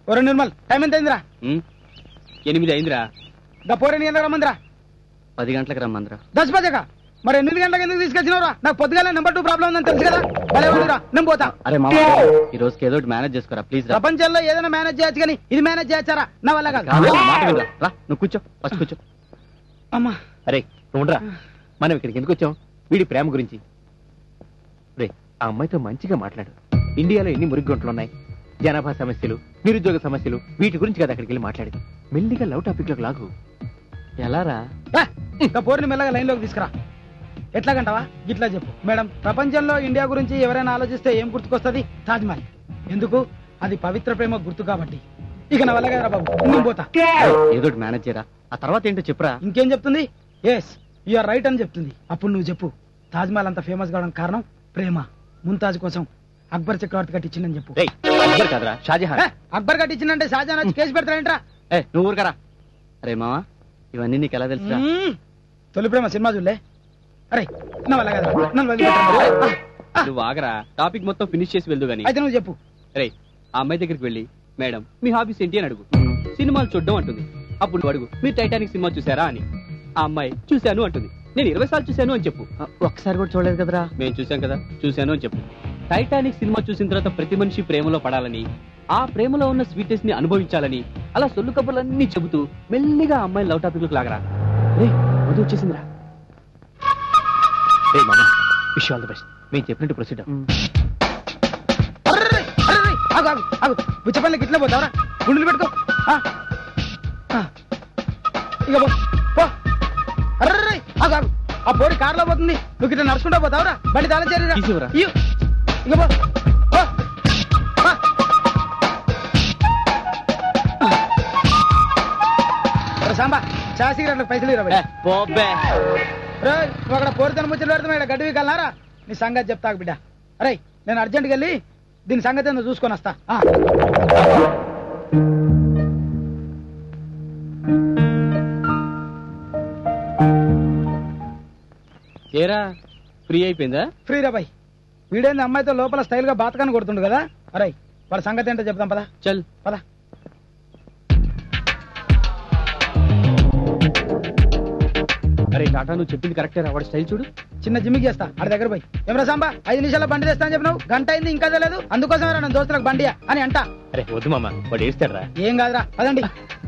ఒరే నిర్మల్ టైం ఎంత అయిందిరా ఉమ్, ఎనిమిది అయిందిరా దా పోరే ఎన్ని గంటలకు రమ్మందిరా పది గంటలకు రమ్మందిరా దశ పదక మరి ఎనిమిది గంటలకు ఎందుకు తీసుకొచ్చినవరా నాకు పొద్దుగాల నెంబర్ టూ ప్రాబ్లం ఉందని తెలుసు కదా భలే ఉందిరా నేను పోతా అరే మామ ఈ రోజుకి ఏదో ఒకటి మేనేజ్ చేసుకోరా ప్లీజ్ రా ప్రపంచంలో ఏదైనా మేనేజ్ చేయొచ్చు కానీ ఇది మేనేజ్ చేయొచ్చారా నా వల్ల కాదు కాదు, మాట వినరా. రా నువ్వు కూర్చో ఫస్ట్ కూర్చో అమ్మా అరే నువ్వు ఉండరా మనం ఇక్కడికి ఎందుకు వచ్చాం వీడి ప్రేమ గురించి రే ఆ అమ్మాయితో మంచిగా మాట్లాడు ఇండియాలో ఎన్ని మురిగ్గొంట్లు ఉన్నాయి జనాభా సమస్యలు నిరుద్యోగ సమస్యలు వీటి గురించి కదా అక్కడికి వెళ్ళి మాట్లాడేది మెల్లిగా లవ్ టాపిక్ లోకి లాగు ఎలా రా ఏ, ఇంకా పోరిని మెల్లగా లైన్లోకి తీసుకురా ఎట్లాగంటావా ఇట్లా చెప్పు మేడం ప్రపంచంలో ఇండియా గురించి ఎవరైనా ఆలోచిస్తే ఏం గుర్తుకొస్తుంది తాజ్మహల్ ఎందుకు అది పవిత్ర ప్రేమ గుర్తు కాబట్టి ఇక నా వల్ల కదరా బాబు నేను పోతా ఏదో ఒకటి మేనేజ్ చేయరా ఆ తర్వాత ఏంటో చెప్పురా ఇంకేం చెప్తుంది ఎస్ ఆర్ రైట్ అని చెప్తుంది అప్పుడు నువ్వు చెప్పు తాజ్మహల్ అంత ఫేమస్ కావడం కారణం ప్రేమ ముంతాజ్ కోసం అక్బర్ చక్రవర్తి కట్టించిందని చెప్పు రేయ్ అక్బర్ కాదురా షాజహాన్ ఏ, అక్బర్ కట్టించిందంటే షాజహాన్ వచ్చి కేసు పెడతాడంట్రా ఏ నువ్వు ఊరుకరా అరే మామ ఇవన్నీ నీకు ఎలా తెలుసురా మ్మ్. తొలి ప్రేమ సినిమా చూడలే అరే నా వల్ల కదరా నన్ను వదిలిపెట్టరా నువ్వు ఆగరా టాపిక్ మొత్తం ఫినిష్ చేసి వెళ్దు గాని అయితే నువ్వు చెప్పు రే ఆ అమ్మాయి దగ్గరికి వెళ్ళి మేడం మీ హాబీస్ ఏంటి అని అడుగు సినిమాలు చూడడం అంటుంది అప్పుడు నువ్వు అడుగు మీరు టైటానిక్ సినిమా చూసారా అని ఆ అమ్మాయి చూశాను అంటుంది నేను ఇరవై సార్లు చూశాను అని చెప్పు ఆ, ఒక్కసారి కూడా చూడలేదు కదరా మేము చూసాం కదా చూశాను అని చెప్పు టైటానిక్ సినిమా చూసిన తర్వాత ప్రతి మనిషి ప్రేమలో పడాలని ఆ ప్రేమలో ఉన్న స్వీట్నెస్ ని అనుభవించాలని అలా సొల్లు కబుర్లన్నీ చెబుతూ మెల్లిగా ఆ అమ్మాయి లవ్ టాపిక్ లాగరా రే మధు వచ్చేసిందిరా రే మామ విష్ ఆల్ ది బెస్ట్ మేము చెప్పినట్టు ప్రొసీడ్ అర్రర్రే, అర్రర్రే, ఆగు ఆగు ఆగు బుచ్చపల్లికి ఇట్లా పోతావరా గుండెలు పెట్టుకో ఆ, ఆ. ఇక పో పో అర్రర్రే, ఆగు ఆగు ఆ పోరి కారులో పోతుంది నువ్వు ఇట్లా నడుచుకుంటా పోతావరా బండి తాళం చేరిరా తీసివ్వరా. ఇయ్యు. ఇక పో పో. పో. ఒరే సాంబా చాయ్ సిగరెట్లకు పైసలు ఇరవై పోబే రేయ్, నువ్వు అక్కడ పోరితన ముచ్చట్లు పెడతావు ఇక్కడ గడ్డి వీకల్లారా నీ సంగతి చెప్తాకు బిడ్డ అరే నేను అర్జెంట్కి వెళ్ళి దీని సంగతి ఏందో చూసుకొని వస్తా ఆ. ఏరా ఫ్రీ అయిపోయిందా ఫ్రీ రా బాయ్ వీడేంది అమ్మాయితో లోపల స్టైల్ గా బాతకాన్ని కొడుతుండు కదా అరే వాళ్ళ సంగతి ఏంటో చెప్తాం పదా చల్ పద అరే టాటా నువ్వు చెప్పింది కరెక్టే రా వాడి స్టైల్ చూడు చిన్న జిమ్మికి చేస్తా ఆడి దగ్గర పోయి ఏమరా సాంబా ఐదు నిమిషాల బండి తెస్తా అని చెప్పినావు గంట అయింది ఇంకా తెలియదు అందుకోసం నా దోస్తులకు బండియా అని అంట అరే వద్దు మామ వాడు ఏడుస్తాడరా ఏం కాదురా పదండి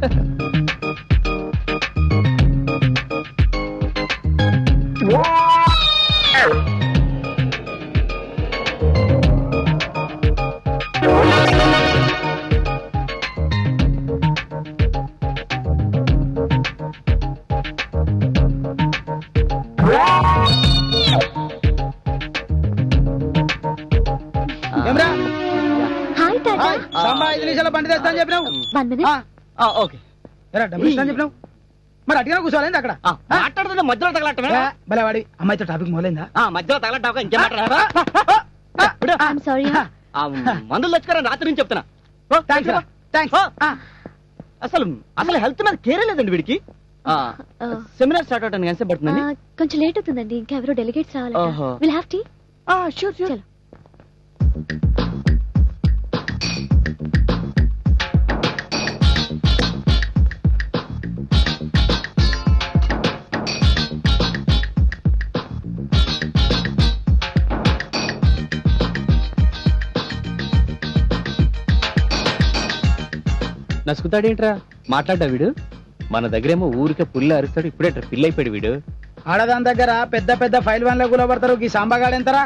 ఏమరా హాయ్ టాటా హాయ్, సాంబా ఐదు నిమిషాల బండి తెస్తా అని చెప్పినావు వన్ మినిట్ ఆ, ఓకే ఏరా డబ్బులు ఇస్తా అని చెప్పినావు మరి అడిగినా కూర్చోవాలండి అక్కడ ఆ? మాట్లాడుతున్నా మధ్యలో తగలటమే ఏ, భలే వాడి అమ్మాయితో టాపిక్ మొదలైందా మధ్యలో తగలటాక ఇంకేం మాట్లాడరా ఐఎమ్ సారీ ఆ మందులు తెచ్చుకోరా రాత్రి నుంచి చెప్తున్నా ఓ, థ్యాంక్స్ రా థ్యాంక్స్ ఓ, అసలు అసలు హెల్త్ మీద కేరే లేదండి వీడికి సెమినార్ స్టార్ట్ అవడానికి ఎంత పడుతుందండి కొంచెం లేట్ అవుతుందండి ఇంకెవరో డెలిగేట్స్ రావాలి ఓహో. Will have tea sure sure చలో నసుకుతాడేంట్రా మాట్లాడ్డా వీడు మన దగ్గరేమో ఊరికే పుల్ల అరుస్తాడు ఇప్పుడే పిల్ల అయిపోయాడు వీడు ఆడదాని దగ్గర పెద్ద పెద్ద ఫైల్ వన్లో కూలబడతారు ఈ సాంబాగాడు ఎంతరా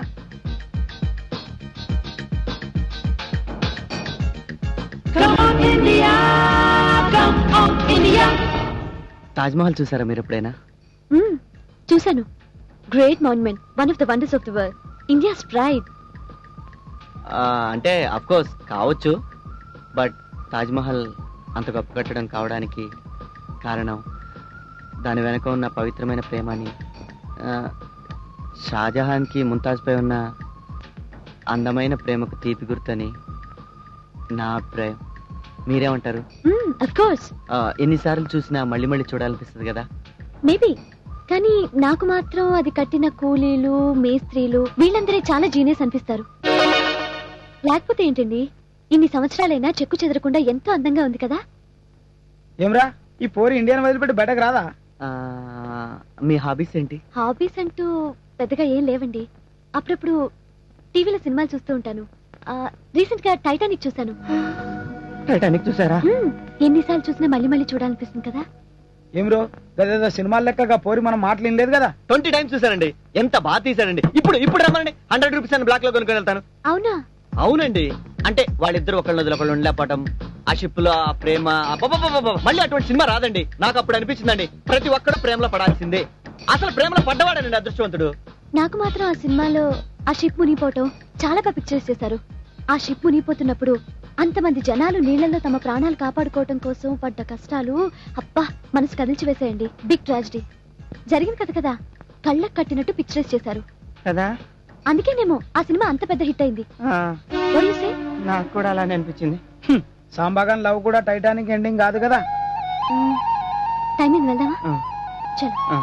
తాజ్మహల్ చూసారా మీరు ఎప్పుడైనా మ్మ్, చూశాను great monument one of the wonders of the world India's pride ఆ, అంటే అఫ్ కోర్స్ కావచ్చు బట్ తాజ్మహల్ అంత గొప్ప కట్టడం కావడానికి కారణం దాని వెనక ఉన్న పవిత్రమైన ప్రేమని ఆ, షాజహాన్కి ముంతాజ్పై ఉన్న అందమైన ప్రేమకు తీపి గుర్తని నా అభిప్రాయం మీరేమంటారు అఫ్ కోర్స్ ఆ, ఎన్నిసార్లు చూసినా మళ్ళీ మళ్ళీ చూడాలనిపిస్తుంది కదా మేబీ కానీ నాకు మాత్రం అది కట్టిన కూలీలు మేస్త్రీలు వీళ్ళందరే చాలా జీనియస్ అనిపిస్తారు లేకపోతే ఏంటండి ఇన్ని సంవత్సరాలైనా చెక్కు చెదరకుండా ఎంతో అందంగా ఉంది కదా ఏమ్రా ఈ పోరి ఇండియన్ వదిలిపెట్టి బయటకు రాదా మీ హాబీస్ ఏంటి హాబీస్ అంటూ పెద్దగా ఏం లేవండి అప్పుడప్పుడు టీవీలో సినిమాలు చూస్తూ ఉంటాను రీసెంట్ గా టైటానిక్ చూశాను టైటానిక్ చూసారా మ్మ్, ఎన్నిసార్లు చూసినా మళ్ళీ మళ్ళీ చూడాలనిపిస్తుంది కదా ఏమ్రో గదేదో సినిమాల లెక్కగా పోరి మనం మాటలు వినలేదు కదా ట్వంటీ టైమ్స్ చూసానండి ఎంత బాగా తీసానండి ఇప్పుడు ఇప్పుడు రమ్మనండి హండ్రెడ్ రూపీస్ అని బ్లాక్ లో కొనుక్కొని వెళ్తాను అవునా అవునండి అంటే వాళ్ళిద్దరు ఒకళ్ళ వదిలి ఒకళ్ళు ఉండలేపటం ఆ షిప్ లో ఆ ప్రేమ అబ్బబ్బబ్బబ్బబ్బ. మళ్ళీ అటువంటి సినిమా రాదండి నాకు అప్పుడు అనిపించిందండి ప్రతి ఒక్కడు ప్రేమలో పడాల్సిందే అసలు ప్రేమలో పడ్డవాడండి అదృష్టవంతుడు నాకు మాత్రం ఆ సినిమాలో ఆ షిప్ మునిగిపోవటం చాలా బాగా పిక్చర్స్ చేశారు ఆ షిప్ మునిగిపోతున్నప్పుడు అంతమంది జనాలు నీళ్లలో తమ ప్రాణాలు కాపాడుకోవటం కోసం పడ్డ కష్టాలు అబ్బా మనసు కదిల్చి వేసేయండి బిగ్ ట్రాజడీ జరిగింది కదా కదా కళ్ళకు కట్టినట్టు పిక్చర్స్ చేశారు కదా అందుకేనేమో ఆ సినిమా అంత పెద్ద హిట్ అయింది What do you say? నాకు కూడా అలానే అనిపించింది సాంబాగాన్ లవ్ కూడా టైటానిక్ ఎండింగ్ కాదు కదా మ్మ్. టైం అయింది వెళ్దామా ఆ, చలో ఆ.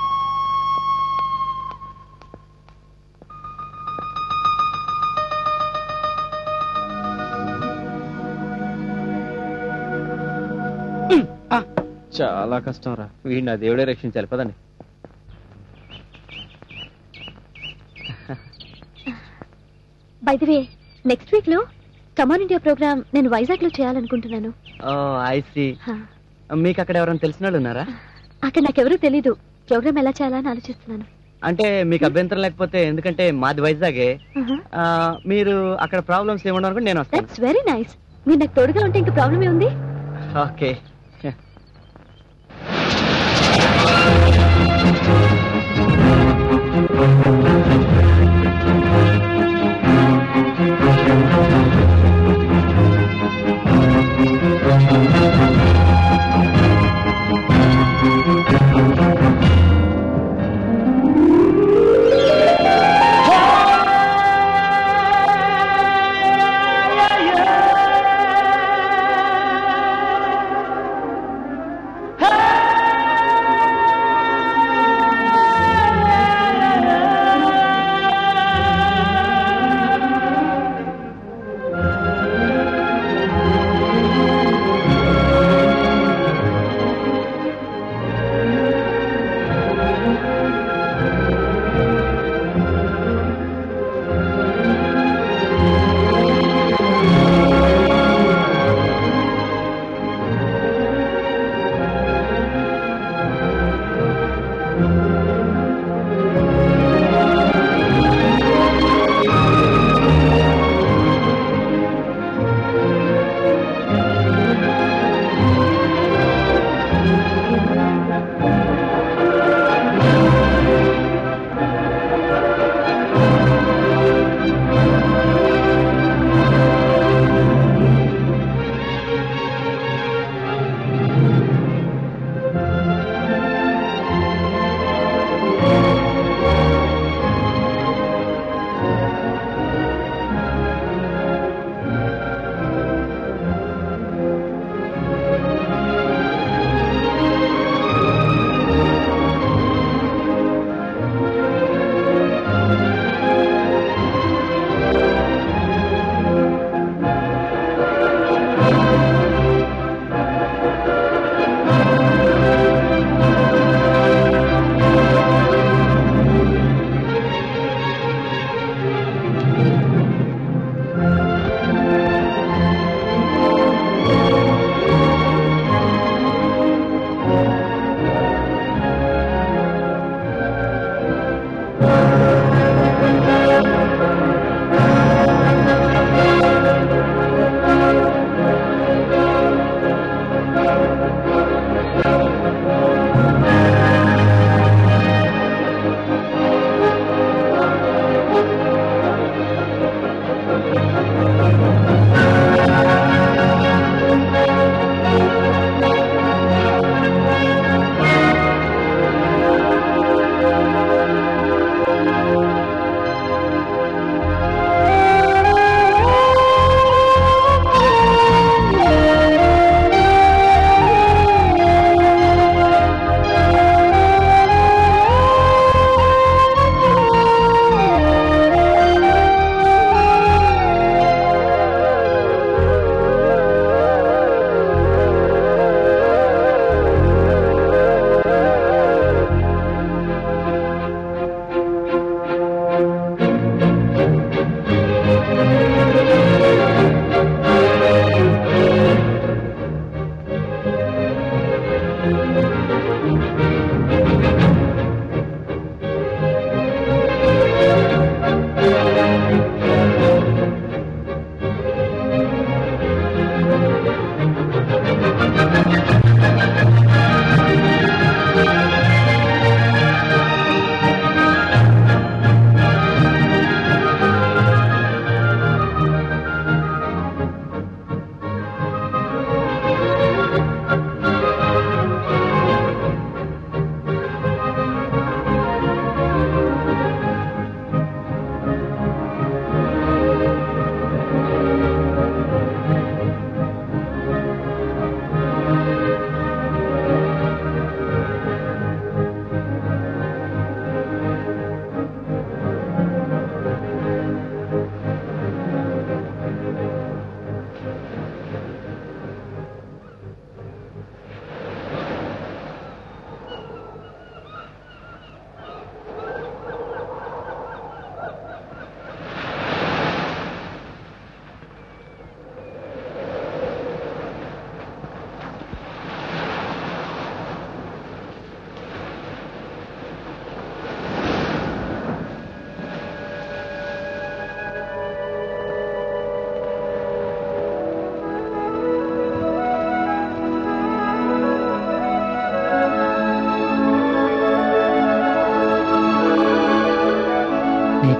చాలా కష్టం రా వీడిని నా దేవుడే రక్షించాలి పదండి by the way next week లో కమాన్ ఇండియా ప్రోగ్రామ్ నేను వైజాగ్ లో చేయాలనుకుంటున్నాను ఓ ఐ సి హా. మీకు అక్కడ ఎవరైనా తెలిసిన వాళ్ళు ఉన్నారా అక్కడ నాకెవరూ తెలీదు ప్రోగ్రామ్ ఎలా చేయాలని ఆలోచిస్తున్నాను అంటే మీకు అభ్యంతరం లేకపోతే ఎందుకంటే మాది వైజాగే ఆ, మీరు అక్కడ ప్రాబ్లమ్స్ ఏమన్నా అనుకుంటే నేను వస్తాను దట్స్ వెరీ నైస్ మీరు నాకు తోడుగా ఉంటే ఇంకా ప్రాబ్లం ఏముంది ఓకే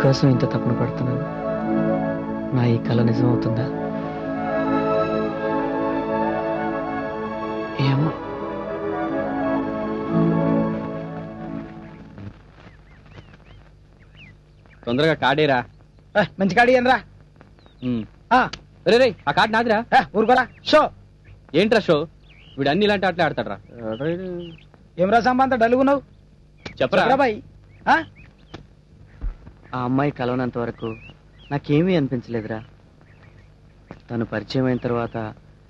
నీకోసం ఇంత తప్పున పడుతున్నాను నా ఈ కళ నిజం అవుతుందా ఏమో తొందరగా కాడేరా ఏ, మంచి కాడి రా ఉమ్. ఆ, రే రే ఆ కార్డు నాదిరా ఏ, ఊరుకోరా షో ఏంట్రా షో వీడు అన్ని ఇలాంటి ఆటలు ఆడతాడ్రా ఏమరా సంబంధ డలుగున్నావు చెప్పరా బాయ్ ఆ అమ్మాయి కలవనంత వరకు నాకేమీ అనిపించలేదురా తను పరిచయం అయిన తర్వాత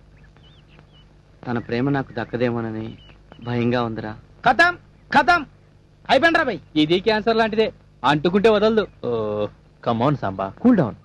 తన ప్రేమ నాకు దక్కదేమోనని భయంగా ఉందిరా ఖతం ఖతం అయిపోయిండ్రా బాయ్ ఇది క్యాన్సర్ లాంటిదే అంటుకుంటే వదలదు ఓ కమాన్ సాంబా కూల్ డౌన్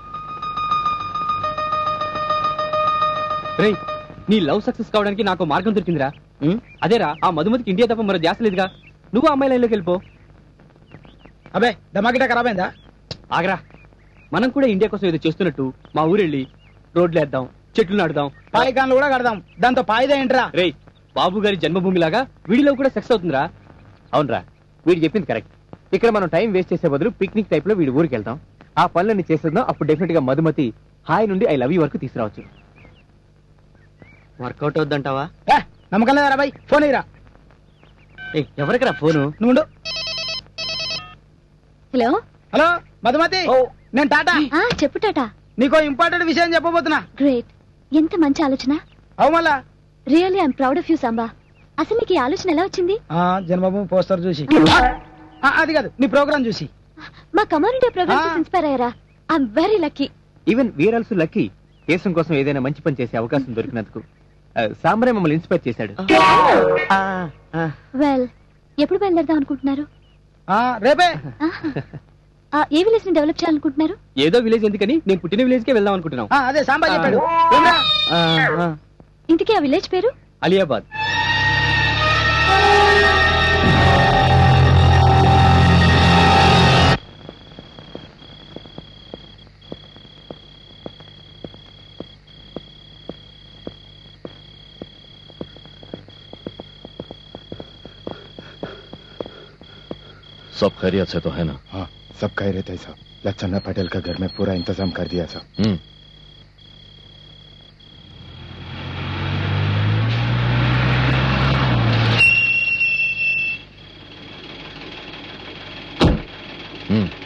రేయ్ నీ లవ్ సక్సెస్ కావడానికి నాకు మార్గం దొరికిందిరా ఉమ్, అదేరా ఆ మధుమతికి ఇండియా తప్ప మరో ధ్యాస లేదుగా నువ్వు ఆ అమ్మాయి లైన్లోకి వెళ్ళిపో అబే దమాకిట ఖరాబ్ అయిందా ఆగరా మనం కూడా ఇండియా కోసం ఏదో చేస్తున్నట్టు మా ఊరెళ్ళి రోడ్లు వేద్దాం చెట్లు నాటుదాం పాయికాన్లు కూడా కడదాం దాంతో పాయిదా ఏంట్రా రేయ్ బాబు గారి జన్మభూమి లాగా వీడిలో కూడా సెక్స్ అవుతుందిరా అవునరా వీడు చెప్పింది కరెక్ట్ ఇక్కడ మనం టైం వేస్ట్ చేసే బదులు పిక్నిక్ టైప్ లో వీడి ఊరికి వెళ్తాం ఆ పనులన్నీ చేసేద్దాం అప్పుడు డెఫినెట్ గా మధుమతి హాయ్ నుండి ఐ లవ్ యూ వరకు తీసుకురావచ్చు వర్కౌట్ అవుద్దంటావా ఏ, నమ్మకం లేదా బాయ్ ఫోన్ ఇరా ఏయ్, ఎవరికిరా ఫోను నువ్వు ఉండు. హలో హలో మధుమతి నేను టాటా ఆ చెప్పు టాటా నీకో ఇంపార్టెంట్ విషయం చెప్పబోతున్నా గ్రేట్ ఎంత మంచి ఆలోచన అవు మళ్ళా really I'm proud of you Samba అసలు నీకు ఈ ఆలోచన ఎలా వచ్చింది ఆ, జన్మభూమి పోస్టర్ చూసి ఆ, అది కాదు నీ ప్రోగ్రామ్ చూసి మా కమ్యూనిటీ ప్రోగ్రామ్ ఆ. చూసి ఇన్స్పైర్ అయ్యారా I'm very lucky even we're also lucky దేశం కోసం ఏదైనా మంచి పని చేసే అవకాశం దొరికినందుకు ఆ, సాంబరే మమ్మల్ని ఇన్స్పైర్ చేశాడు ఆ, ఆ, వెల్ ఎప్పుడు బయలుదేరదాం అనుకుంటున్నారు ఆ, రేపే ఆహా. ఆ, ఏ విలేజ్ ని డెవలప్ చేయాలనుకుంటున్నారు ఏదో విలేజ్ ఎందుకని నేను పుట్టిన విలేజ్ కే వెళ్దాం అనుకుంటున్నాం ఆ, అదే సాంబా చెప్పాడు ఏమ్రా? ఆ, ఆ. ఇంతకీ ఆ విలేజ్ పేరు అలియాబాద్ सब खैरियत से तो है ना हाँ सब कह रहे थे साहब लच्छन्ना पटेल का घर में पूरा इंतजाम कर दिया साहब हम्म हम्म